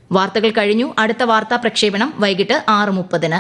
വാർത്തകൾ കഴിഞ്ഞു അടുത്ത വാർത്താ പ്രക്ഷേപണം വൈകിട്ട് ആറ് മുപ്പതിന്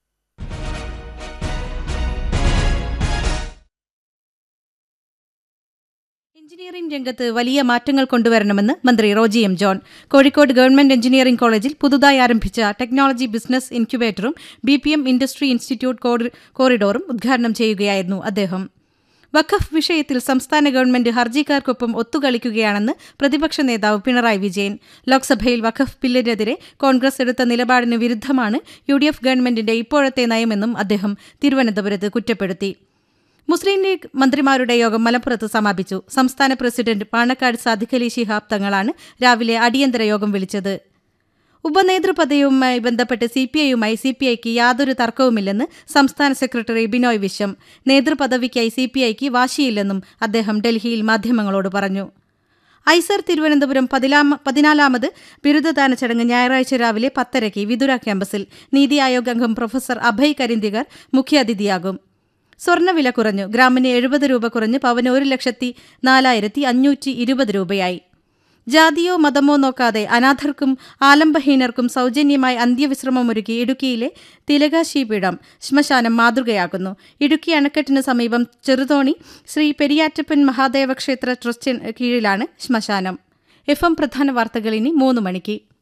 എഞ്ചിനീയറിംഗ് രംഗത്ത് വലിയ മാറ്റങ്ങൾ കൊണ്ടുവരണമെന്ന് മന്ത്രി Roji M John Kozhikode government engineering കോളേജിൽ പുതുതായി ആരംഭിച്ച ടെക്നോളജി ബിസിനസ് ഇൻക്യുബേറ്ററും B P M industry institute കോറി- കോറിഡോറും ഉദ്ഘാടനം ചെയ്യുകയായിരുന്നു അദ്ദേഹം വഖഫ് വിഷയത്തിൽ സംസ്ഥാന ഗവൺമെന്റ് ഹർജിക്കാർക്കൊപ്പം ഒത്തുകളിക്കുകയാണെന്ന് പ്രതിപക്ഷ നേതാവ് പിണറായി വിജയൻ ലോക്സഭയിൽ വഖഫ് ബില്ലിനെതിരെ കോൺഗ്രസ് എടുത്ത നിലപാടിന് വിരുദ്ധമാണ് യു ഡി എഫ് ഗവൺമെന്റിന്റെ ഇപ്പോഴത്തെ നയമെന്നും അദ്ദേഹം തിരുവനന്തപുരത്ത് കുറ്റപ്പെടുത്തി മുസ്ലിം ലീഗ് മന്ത്രിമാരുടെ യോഗം മലപ്പുറത്ത് സമാപിച്ചു സംസ്ഥാന പ്രസിഡന്റ് പാണക്കാട് സാദിഖ് അലി ശിഹാബ് തങ്ങളാണ് രാവിലെ അടിയന്തര യോഗം വിളിച്ചത് ഉപനേതൃപദവുമായി ബന്ധപ്പെട്ട് സി പി ഐയുമായി സി പി ഐക്ക് യാതൊരു തർക്കവുമില്ലെന്ന് സംസ്ഥാന സെക്രട്ടറി ബിനോയ് വിശ്വം നേതൃപദവിക്കായി സി പി ഐക്ക് വാശിയില്ലെന്നും അദ്ദേഹം ഡൽഹിയിൽ മാധ്യമങ്ങളോട് പറഞ്ഞു ഐസർ തിരുവനന്തപുരം പതിലാമ പതിനാലാമത് ബിരുദദാന ചടങ്ങ് ഞായറാഴ്ച രാവിലെ പത്തരയ്ക്ക് വിതുര ക്യാമ്പസിൽ നീതി ആയോഗ് അംഗം പ്രൊഫസർ അഭയ് കരിന്തികർ മുഖ്യാതിഥിയാകും സ്വർണ്ണവില കുറഞ്ഞു ഗ്രാമിന് എഴുപത് രൂപ കുറഞ്ഞ് പവന് ഒരു ലക്ഷത്തി നാലായിരത്തി അഞ്ഞൂറ്റി ഇരുപത് രൂപയായി ജാതിയോ മതമോ നോക്കാതെ അനാഥർക്കും ആലംബഹീനർക്കും സൗജന്യമായി അന്ത്യവിശ്രമമൊരുക്കി ഇടുക്കിയിലെ തിലകാശിപീഠം ശ്മശാനം മാതൃകയാക്കുന്നു ഇടുക്കി അണക്കെട്ടിന് സമീപം ചെറുതോണി ശ്രീ പെരിയാറ്റപ്പൻ മഹാദേവ ക്ഷേത്ര ട്രസ്റ്റിന് കീഴിലാണ് ശ്മശാനം എഫ് എം പ്രധാന വാർത്തകൾ ഇനി മൂന്ന് മണിക്ക്